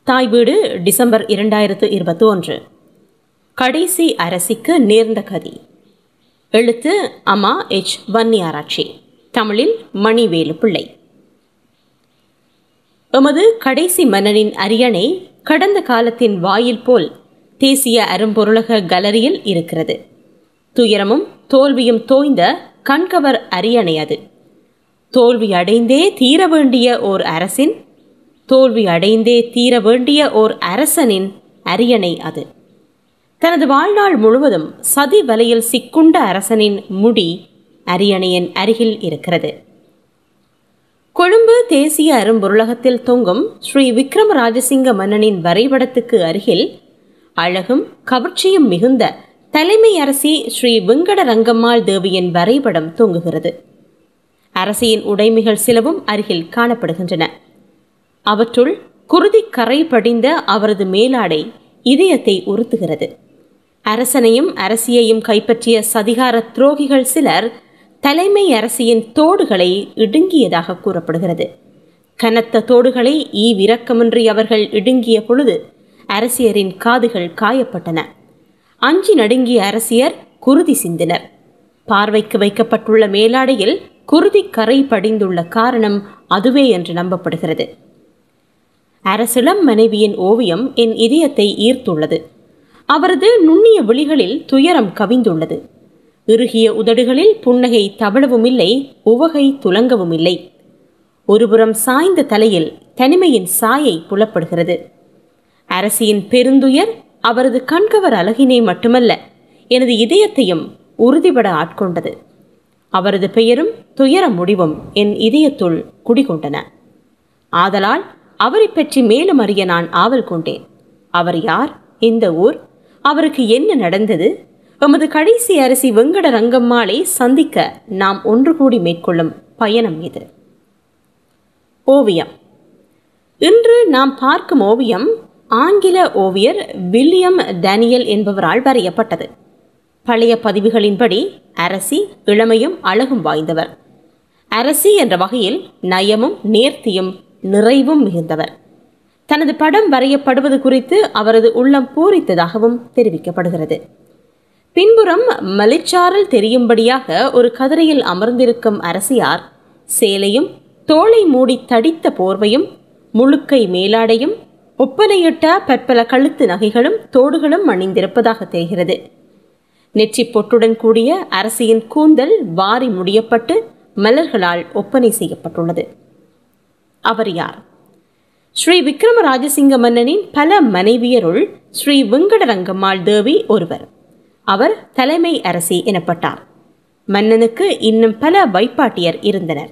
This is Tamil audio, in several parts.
தாய் வீடு டிசம்பர் இரண்டாயிரத்து இருபத்தி ஒன்று கடைசி அரசிக்கு நேர்ந்த கதி எழுத்து அம்மா எச் வன்னியாராட்சி தமிழில் மணிவேலு பிள்ளை எமது கடைசி மன்னனின் அரியணை கடந்த காலத்தின் வாயில் போல் தேசிய அரும்பொருளக கலரியில் இருக்கிறது துயரமும் தோல்வியும் தோய்ந்த கண்கவர் அரியணை அது தோல்வி அடைந்தே தீர வேண்டிய ஓர் அரசின் தோல்வி அடைந்தே தீர வேண்டிய ஓர் அரசனின் அரியணை அது தனது வாழ்நாள் முழுவதும் சதி வலையில் சிக்குண்ட அரசனின் முடி அரியணையின் அருகில் இருக்கிறது கொழும்பு தேசிய அரும்பொருளகத்தில் தொங்கும் ஸ்ரீ விக்ரம ராஜசிங்க மன்னனின் வரைபடத்துக்கு அருகில் அழகும் கவர்ச்சியும் மிகுந்த தலைமை அரசி ஸ்ரீ வெங்கட ரங்கம்மாள் தேவியின் வரைபடம் தொங்குகிறது அரசியின் உடைமைகள் சிலவும் அருகில் காணப்படுகின்றன அவற்றுள் குருதி கரை படிந்த அவரது மேலாடை இதயத்தை உறுத்துகிறது அரசனையும் அரசியையும் கைப்பற்றிய சதிகார துரோகிகள் சிலர் தலைமை அரசியின் தோடுகளை இடுங்கியதாக கூறப்படுகிறது கனத்த தோடுகளை ஈவிரக்கமின்றி அவர்கள் இடுங்கிய பொழுது அரசியரின் காதுகள் காயப்பட்டன அஞ்சி நடுங்கிய அரசியர் குருதி சிந்தினர் பார்வைக்கு வைக்கப்பட்டுள்ள மேலாடையில் குருதி கரை படிந்துள்ள காரணம் அதுவே என்று நம்பப்படுகிறது அரசிளம் மனைவியின் ஓவியம் என் இதயத்தை ஈர்த்துள்ளது அவரது நுண்ணிய விழிகளில் துயரம் கவிந்துள்ளது இறுகிய உதடுகளில் புன்னகை தவளவும் இல்லை உவகை துலங்கவும் இல்லை ஒருபுறம் சாய்ந்த தலையில் தனிமையின் சாயை புலப்படுகிறது அரசியின் பெருந்துயர் அவரது கண்கவர் அழகினை மட்டுமல்ல எனது இதயத்தையும் உறுதிபட ஆட்கொண்டது அவரது பெயரும் துயர முடிவும் என் இதயத்துள் குடிகொண்டன ஆதலால் அவரை பற்றி மேலும் அறிய நான் ஆவல் கொண்டேன் அவர் யார் இந்த ஊர் அவருக்கு என்ன நடந்தது எமது கடைசி அரசி வெங்கட ரங்கம்மாளை சந்திக்க நாம் ஒன்று கூடி மேற்கொள்ளும் பயணம் இது ஓவியம் இன்று நாம் பார்க்கும் ஓவியம் ஆங்கில ஓவியர் வில்லியம் டேனியல் என்பவரால் வரையப்பட்டது பழைய பதிவுகளின்படி அரசி இளமையும் அழகும் வாய்ந்தவர் அரசி என்ற வகையில் நயமும் நேர்த்தியும் நிறைவும் மிகுந்தவர் தனது படம் வரையப்படுவது குறித்து அவரது உள்ளம் பூரித்ததாகவும் தெரிவிக்கப்படுகிறது பின்புறம் மலிச்சாரல் தெரியும்படியாக ஒரு கதிரையில் அமர்ந்திருக்கும் அரசியார் சேலையும் தோளை மூடி தடித்த போர்வையும் முழுக்கை மேலாடையும் ஒப்பனையிட்ட பற்பல கழுத்து நகைகளும் தோடுகளும் அணிந்திருப்பதாக தெரிகிறது நெற்றி பொட்டுடன் கூடிய அரசியின் கூந்தல் வாரி முடியப்பட்டு மலர்களால் ஒப்பனை செய்யப்பட்டுள்ளது அவர் யார் ஸ்ரீ விக்ரம ராஜசிங்க மன்னனின் பல மனைவியருள் ஸ்ரீ வெங்கடரங்கம்மாள் தேவி ஒருவர் அவர் தலைமை அரசி எனப்பட்டார் மன்னனுக்கு இன்னும் பல வைப்பாட்டியர் இருந்தனர்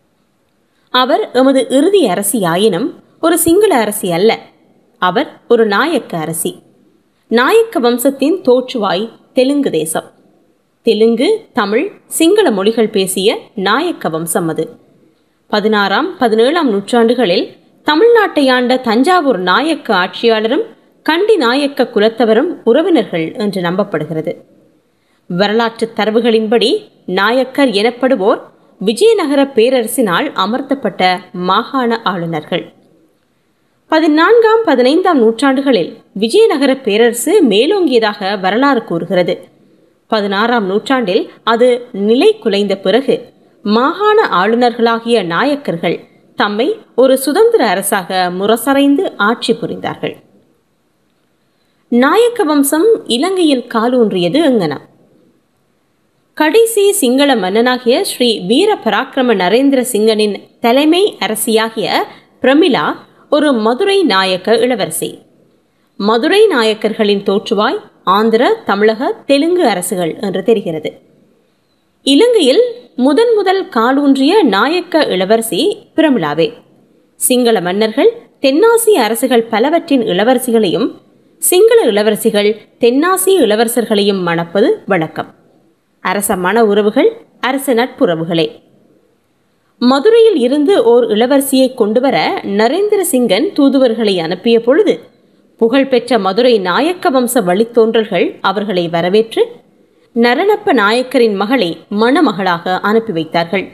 அவர் எமது இறுதி அரசியாயினும் ஒரு சிங்கள அரசி அல்ல அவர் ஒரு நாயக்க அரசி நாயக்க வம்சத்தின் தோற்றுவாய் தெலுங்கு தேசம் தெலுங்கு தமிழ் சிங்கள மொழிகள் பேசிய நாயக்க வம்சம் அது பதினாறாம் பதினேழாம் நூற்றாண்டுகளில் தமிழ்நாட்டை ஆண்ட தஞ்சாவூர் நாயக்க ஆட்சியாளரும் கண்டி நாயக்க குலத்தவரும் உறவினர்கள் என்று நம்பப்படுகிறது வரலாற்று தரவுகளின்படி நாயக்கர் எனப்படுவோர் விஜயநகர பேரரசினால் அமர்த்தப்பட்ட மாகாண ஆளுநர்கள் பதினான்காம் பதினைந்தாம் நூற்றாண்டுகளில் விஜயநகர பேரரசு மேலோங்கியதாக வரலாறு கூறுகிறது பதினாறாம் நூற்றாண்டில் அது நிலை குலைந்த பிறகு மாகாண ஆளுநர்களாகிய நாயக்கர்கள் தம்மை ஒரு சுதந்திர அரசாக முரசறைந்து ஆட்சி புரிந்தார்கள் நாயக்க வம்சம் இலங்கையில் காலூன்றியது எங்கனம் கடைசி சிங்கள மன்னனாகிய ஸ்ரீ வீர பராக்கிரம நரேந்திர சிங்கனின் தலைமை அரசியாகிய பிரமிளா ஒரு மதுரை நாயக்க இளவரசி மதுரை நாயக்கர்களின் தோற்றுவாய் ஆந்திர தமிழக தெலுங்கு அரசுகள் என்று தெரிகிறது இலங்கையில் முதன் முதல் காலூன்றிய நாயக்க இளவரசி பிரமிளாவே சிங்கள மன்னர்கள் தென்னாசிய அரசுகள் பலவற்றின் இளவரசிகளையும் சிங்கள இளவரசிகள் தென்னாசிய இளவரசர்களையும் மணப்பது வழக்கம் அரச மன உறவுகள் அரச நட்புறவுகளே மதுரையில் இருந்து ஓர் இளவரசியை கொண்டுவர நரேந்திர சிங்கன் தூதுவர்களை அனுப்பிய பொழுது புகழ்பெற்ற மதுரை நாயக்க வம்ச வழித்தோன்றல்கள் அவர்களை வரவேற்று நரணப்ப நாயக்கரின் மகளை மணமகளாக அனுப்பி வைத்தார்கள்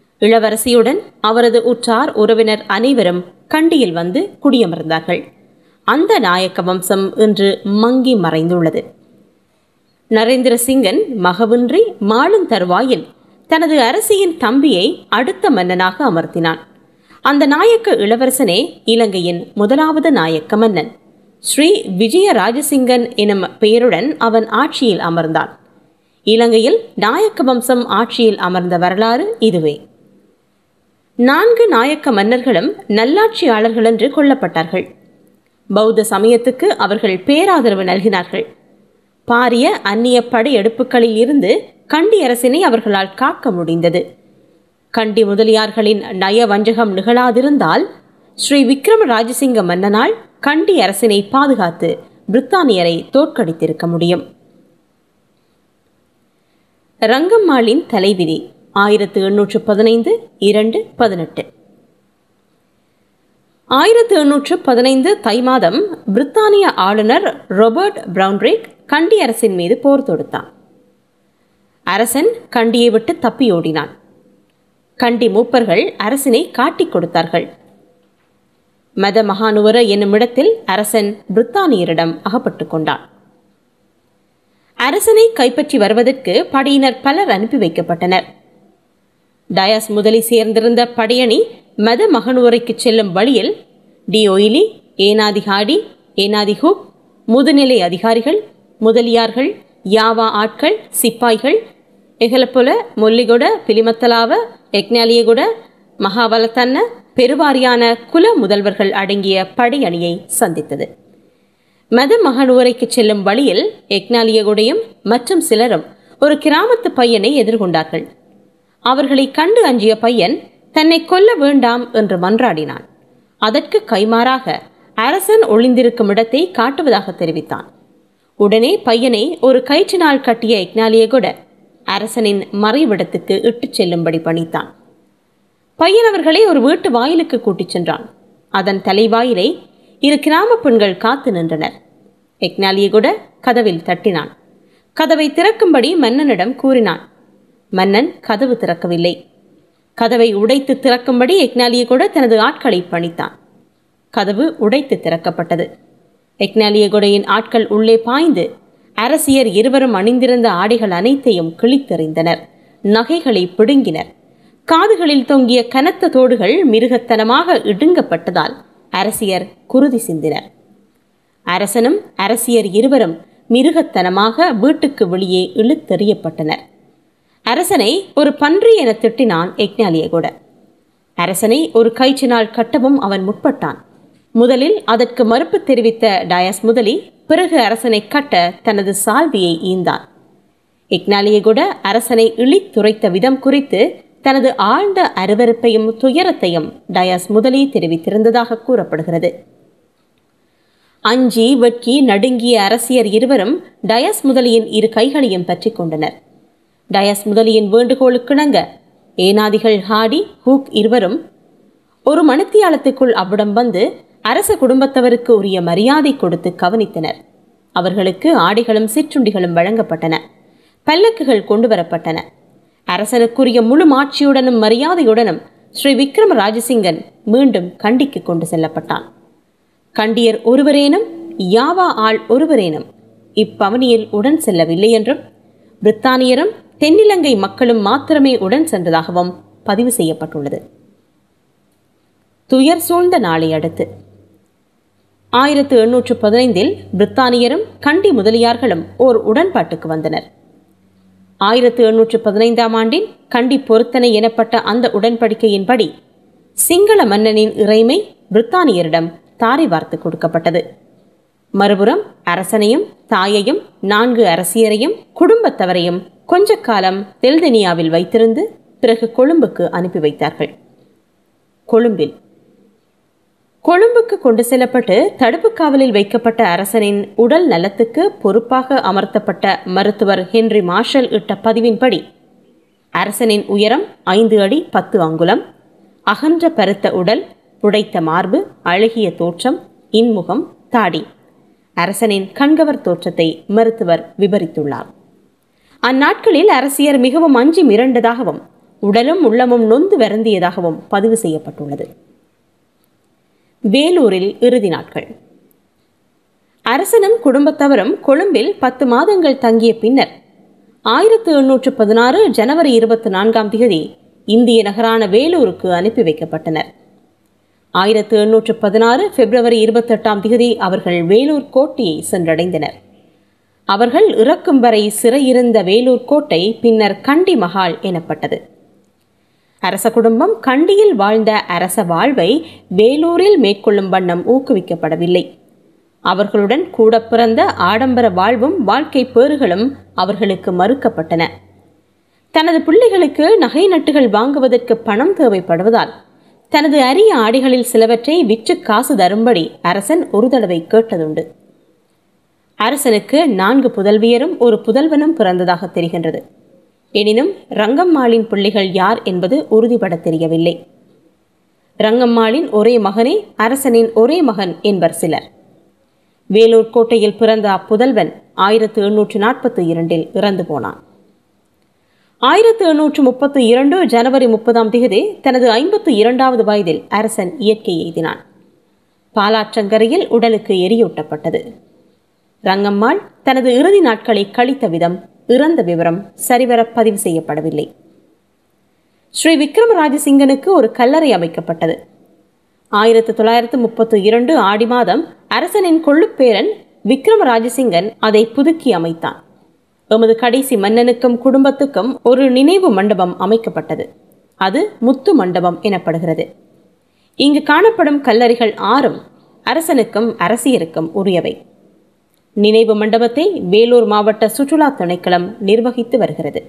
இளவரசியுடன் அவரது உற்றார் உறவினர் அனைவரும் கண்டியில் வந்து குடியமர்ந்தார்கள் அந்த நாயக்க வம்சம் இன்று மங்கி மறைந்துள்ளது நரேந்திர சிங்கன் மகவின்றி மாளும் தருவாயில் தனது அரசியின் தம்பியை அடுத்த மன்னனாக அமர்த்தினான் அந்த நாயக்க இளவரசனே இலங்கையின் முதலாவது நாயக்க மன்னன் ஸ்ரீ விஜய ராஜசிங்கன் எனும் பெயருடன் அவன் ஆட்சியில் அமர்ந்தான் இலங்கையில் நாயக்க வம்சம் ஆட்சியில் அமர்ந்த வரலாறு இதுவே நான்கு நாயக்க மன்னர்களும் நல்லாட்சியாளர்கள் என்று கொல்லப்பட்டார்கள் பௌத்த சமயத்துக்கு அவர்கள் பேராதரவு நல்கினார்கள் பாரிய அந்நிய படையெடுப்புகளில் இருந்து கண்டி அரசினை அவர்களால் காக்க முடிந்தது கண்டி முதலியார்களின் நய வஞ்சகம் நிகழாதிருந்தால் ஸ்ரீ விக்ரம ராஜசிங்க மன்னனால் கண்டி அரசினை பாதுகாத்து பிரித்தானியரை தோற்கடித்திருக்க முடியும் ரங்கம்மாளின் தலைவிதி ஆயிரத்து எண்ணூற்று பதினைந்து இரண்டு பதினெட்டு ஆயிரத்து எண்ணூற்று பதினைந்து தை மாதம் பிரித்தானிய ஆளுநர் ரொபர்ட் பிரவுன்ரிக் கண்டி அரசின் மீது போர் தொடுத்தான் அரசன் கண்டியை விட்டு தப்பியோடினான் கண்டி மூப்பர்கள் அரசினை காட்டிக் கொடுத்தார்கள் மத மகானுவர என்னும் இடத்தில் அரசன் பிரித்தானியரிடம் அகப்பட்டு கொண்டான் அரசனை கைப்பற்றி வருவதற்கு படையினர் பலர் அனுப்பி வைக்கப்பட்டனர் டயாஸ் முதலி சேர்ந்திருந்த படையணி மத மகனுவரைக்கு செல்லும் வழியில் டி ஒயிலி ஏனாதி ஹாடி ஏனாதி ஹூக் முதுநிலை அதிகாரிகள் முதலியார்கள் யாவா ஆட்கள் சிப்பாய்கள் எகலப்பொல மொல்லிகொட பிலிமத்தலாவ எக்னாலியகுட மகாபலத்தன்ன பெருவாரியான குல முதல்வர்கள் அடங்கிய படையணியை சந்தித்தது மத மகனுவரைக்கு செல்லும் வழியில் எக்னாலியகுடையும் மற்றும் சிலரும் ஒரு கிராமத்து பையனை எதிர்கொண்டார்கள் அவர்களை கண்டு அஞ்சிய பையன் தன்னை கொல்ல வேண்டாம் என்று மன்றாடினான் அதற்கு கைமாறாக அரசன் ஒளிந்திருக்கும் இடத்தை காட்டுவதாக தெரிவித்தான் உடனே பையனை ஒரு கயிற்றினால் கட்டிய எக்னாலியகுட அரசனின் மறைவிடத்துக்கு இட்டுச் செல்லும்படி பணித்தான் பையன் அவர்களை ஒரு வீட்டு வாயிலுக்கு கூட்டிச் சென்றான் அதன் தலைவாயிலை இரு கிராம பெண்கள் காத்து நின்றனர் எக்னாலிய கூட கதவில் தட்டினான் கதவை திறக்கும்படி மன்னனிடம் கூறினான் மன்னன் கதவு திறக்கவில்லை கதவை உடைத்து திறக்கும்படி எக்னாலிய கூட தனது ஆட்களை பணித்தான் கதவு உடைத்து திறக்கப்பட்டது எக்னாலியகுடையின் ஆட்கள் உள்ளே பாய்ந்து அரசியர் இருவரும் அணிந்திருந்த ஆடைகள் அனைத்தையும் கிழித்தெறிந்தனர் நகைகளை பிடுங்கினர் காதுகளில் தொங்கிய கனத்த தோடுகள் மிருகத்தனமாக இடுங்கப்பட்டதால் அரசியர் குருதி சிந்தினர் அரசனும் அரசியர் இருவரும் மிருகத்தனமாக வீட்டுக்கு வெளியே இழுத்தெறியப்பட்டனர் அரசனை ஒரு பன்றி என திட்டினான் எக்னாலியகூட அரசனை ஒரு கயிற்றினால் கட்டவும் அவன் முற்பட்டான் முதலில் அதற்கு மறுப்பு தெரிவித்த டயாஸ் முதலி பிறகு அரசனை கட்ட தனது சால்வியை ஈந்தான் இக்னாலியகுட அரசனை இழித்துரைத்த விதம் குறித்து தனது ஆழ்ந்த அருவருப்பையும் துயரத்தையும் டயாஸ் முதலி தெரிவித்திருந்ததாக கூறப்படுகிறது அஞ்சி வெட்கி நடுங்கிய அரசியர் இருவரும் டயஸ் முதலியின் இரு கைகளையும் பற்றி கொண்டனர் டயஸ் முதலியின் வேண்டுகோளுக்கிணங்க ஏனாதிகள் ஹாடி ஹூக் இருவரும் ஒரு மணித்தியாலத்துக்குள் அவ்விடம் வந்து அரச குடும்பத்தவருக்கு உரிய மரியாதை கொடுத்து கவனித்தனர் அவர்களுக்கு ஆடைகளும் சிற்றுண்டிகளும் வழங்கப்பட்டன பல்லக்குகள் கொண்டு வரப்பட்டன அரசனுக்குரிய முழு மாட்சியுடனும் மரியாதையுடனும் ஸ்ரீ விக்ரம ராஜசிங்கன் மீண்டும் கண்டிக்கு கொண்டு செல்லப்பட்டான் கண்டியர் ஒருவரேனும் யாவா ஆள் ஒருவரேனும் இப்பவனியில் உடன் செல்லவில்லை என்றும் பிரித்தானியரும் தென்னிலங்கை மக்களும் மாத்திரமே உடன் சென்றதாகவும் பதிவு செய்யப்பட்டுள்ளது துயர் சூழ்ந்த நாளை அடுத்து ஆயிரத்து எண்ணூற்று பதினைந்தில் பிரித்தானியரும் கண்டி முதலியார்களும் ஓர் உடன்பாட்டுக்கு வந்தனர் ஆயிரத்து எண்ணூற்று பதினைந்தாம் ஆண்டின் கண்டி பொருத்தனை எனப்பட்ட அந்த உடன்படிக்கையின்படி சிங்கள மன்னனின் இறைமை பிரித்தானியரிடம் தாரை வார்த்து கொடுக்கப்பட்டது மறுபுறம் அரசனையும் தாயையும் நான்கு அரசியரையும் குடும்பத்தவரையும் கொஞ்ச காலம் தெல்தெனியாவில் வைத்திருந்து பிறகு கொழும்புக்கு அனுப்பி வைத்தார்கள் கொழும்பில் கொழும்புக்கு கொண்டு செல்லப்பட்டு தடுப்பு காவலில் வைக்கப்பட்ட அரசனின் உடல் நலத்துக்கு பொறுப்பாக அமர்த்தப்பட்ட மருத்துவர் ஹென்றி மார்ஷல் இட்ட பதிவின்படி அரசனின் உயரம் ஐந்து அடி பத்து அங்குலம் அகன்ற பருத்த உடல் புடைத்த மார்பு அழகிய தோற்றம் இன்முகம் தாடி அரசனின் கண்கவர் தோற்றத்தை மருத்துவர் விவரித்துள்ளார் அந்நாட்களில் அரசியர் மிகவும் அஞ்சி மிரண்டதாகவும் உடலும் உள்ளமும் நொந்து வருந்தியதாகவும் பதிவு செய்யப்பட்டுள்ளது வேலூரில் இறுதி நாட்கள் அரசனும் குடும்பத்தவரும் கொழும்பில் பத்து மாதங்கள் தங்கிய பின்னர் ஆயிரத்து எண்ணூற்று பதினாறு ஜனவரி இருபத்தி நான்காம் தேதி இந்திய நகரான வேலூருக்கு அனுப்பி வைக்கப்பட்டனர் ஆயிரத்து எண்ணூற்று பதினாறு பிப்ரவரி இருபத்தெட்டாம் தேதி அவர்கள் வேலூர் கோட்டையை சென்றடைந்தனர் அவர்கள் இறக்கும் வரை சிறையிருந்த வேலூர் கோட்டை பின்னர் கண்டி மகால் எனப்பட்டது அரச குடும்பம் கண்டியில் வாழ்ந்த அரச வாழ்வை வேலூரில் மேற்கொள்ளும் வண்ணம் ஊக்குவிக்கப்படவில்லை அவர்களுடன் கூட பிறந்த ஆடம்பர வாழ்வும் வாழ்க்கை பேறுகளும் அவர்களுக்கு மறுக்கப்பட்டன தனது பிள்ளைகளுக்கு நகை நட்டுகள் வாங்குவதற்கு பணம் தேவைப்படுவதால் தனது அரிய ஆடைகளில் சிலவற்றை விற்று காசு தரும்படி அரசன் ஒரு தடவை கேட்டதுண்டு அரசனுக்கு நான்கு புதல்வியரும் ஒரு புதல்வனும் பிறந்ததாக தெரிகின்றது எனினும் ரங்கம்மாளின் பிள்ளைகள் யார் என்பது உறுதிபட தெரியவில்லை ரங்கம்மாளின் ஒரே மகனே அரசனின் ஒரே மகன் என்பர் சிலர் வேலூர் கோட்டையில் பிறந்த அப்புதல்வன் ஆயிரத்து எண்ணூற்று நாற்பத்தி இரண்டில் இறந்து போனான் ஆயிரத்து எண்ணூற்று முப்பத்தி இரண்டு ஜனவரி முப்பதாம் தேதி தனது ஐம்பத்து இரண்டாவது வயதில் அரசன் இயற்கை எய்தினான் பாலாற்றங்கரையில் உடலுக்கு எரியூட்டப்பட்டது ரங்கம்மாள் தனது இறுதி நாட்களை கழித்த விதம் இறந்த விவரம் சரிவர பதிவு செய்யப்படவில்லை ஸ்ரீ விக்ரமராஜசிங்கனுக்கு ஒரு கல்லறை அமைக்கப்பட்டது ஆயிரத்து தொள்ளாயிரத்து முப்பத்தி இரண்டு ஆடி மாதம் அரசனின் கொள்ளுப்பேரன் விக்ரமராஜசிங்கன் அதை புதுக்கி அமைத்தான் எமது கடைசி மன்னனுக்கும் குடும்பத்துக்கும் ஒரு நினைவு மண்டபம் அமைக்கப்பட்டது அது முத்து மண்டபம் எனப்படுகிறது இங்கு காணப்படும் கல்லறைகள் ஆறும் அரசனுக்கும் அரசியருக்கும் உரியவை நினைவு மண்டபத்தை வேலூர் மாவட்ட சுற்றுலா திணைக்களம் நிர்வகித்து வருகிறது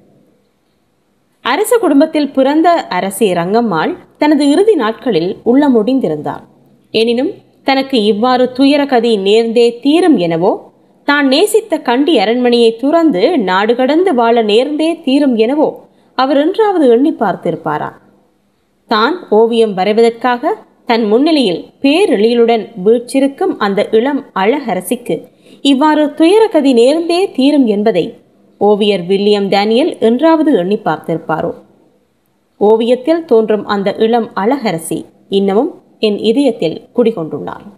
அரச குடும்பத்தில் பிறந்த அரசி ரங்கம்மாள் தனது இறுதி நாட்களில் உள்ள முடிந்திருந்தார் எனினும் தனக்கு இவ்வாறு துயர கதி நேர்ந்தே தீரும் எனவோ தான் நேசித்த கண்டி அரண்மனையை துறந்து நாடு கடந்து வாழ நேர்ந்தே தீரும் எனவோ அவர் என்றாவது எண்ணி பார்த்திருப்பாரா தான் ஓவியம் வரைவதற்காக தன் முன்னிலையில் பேரெழிலுடன் வீழ்ச்சிருக்கும் அந்த இளம் அழகரசிக்கு இவ்வாறு துயர கதி நேர்ந்தே தீரும் என்பதை ஓவியர் வில்லியம் டேனியல் என்றாவது எண்ணி பார்த்திருப்பாரோ ஓவியத்தில் தோன்றும் அந்த இளம் அழகரசி இன்னமும் என் இதயத்தில் குடிகொண்டுள்ளார்